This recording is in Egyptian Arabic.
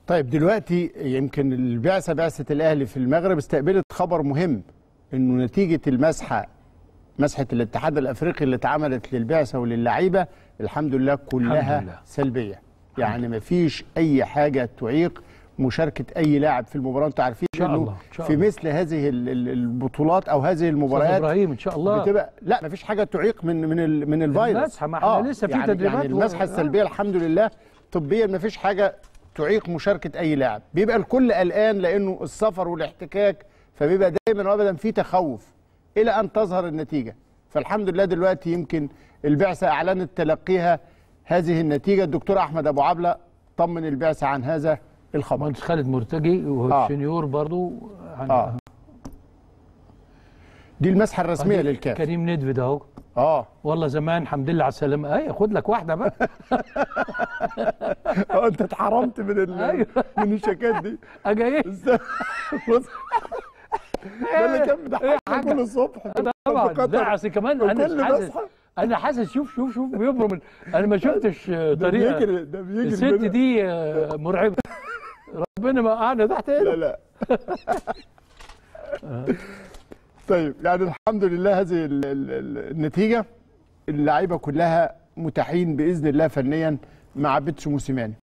طيب دلوقتي يمكن البعثه بعثه الاهلي في المغرب استقبلت خبر مهم انه نتيجه المسحه مسحه الاتحاد الافريقي اللي اتعملت للبعثه وللعيبه الحمد لله كلها الحمد لله. سلبيه يعني ما فيش اي حاجه تعيق مشاركه اي لاعب في المباراه انتوا عارفين إن شاء إنه الله، إن شاء في الله. مثل هذه ال- ال- البطولات او هذه استاذ المباريات ابراهيم ان شاء الله بتبقى لا ما فيش حاجه تعيق من من ال- من الفيروس المسحة، ما إحنا لسه في يعني تدريبات يعني و- المسحه آه. السلبيه الحمد لله طبيا ما فيش حاجه تعيق مشاركه اي لاعب بيبقى الكل قلقان لانه السفر والاحتكاك فبيبقى دايما وابدا في تخوف الى ان تظهر النتيجه فالحمد لله دلوقتي يمكن البعثه اعلنت تلقيها هذه النتيجه الدكتور احمد ابو عبله طمن البعثه عن هذا الخبر مهندس خالد مرتجي والسنيور برضو عن اه دي المسحه الرسميه للكاف كريم ندفد اهو اه والله زمان الحمد لله على السلامه اي خد لك واحده بقى اه انت اتحرمت من ال... أيوة. من الشكات دي اجي ايه بص ده اللي كان بيضحكنا كل الصبح في طبعا قطر. لا اصل كمان وكل انا حاسس مصحى. انا حاسس شوف شوف شوف بيبرم ال- انا ما شفتش آه، ده طريقه بيجري ده بيجري الست منها. دي آه، مرعبه ربنا ما قعدنا تحت لا هنا لا طيب يعني الحمد لله هذه ال- ال- ال- النتيجه اللعيبه كلها متاحين باذن الله فنيا مع بيتسو موسيماني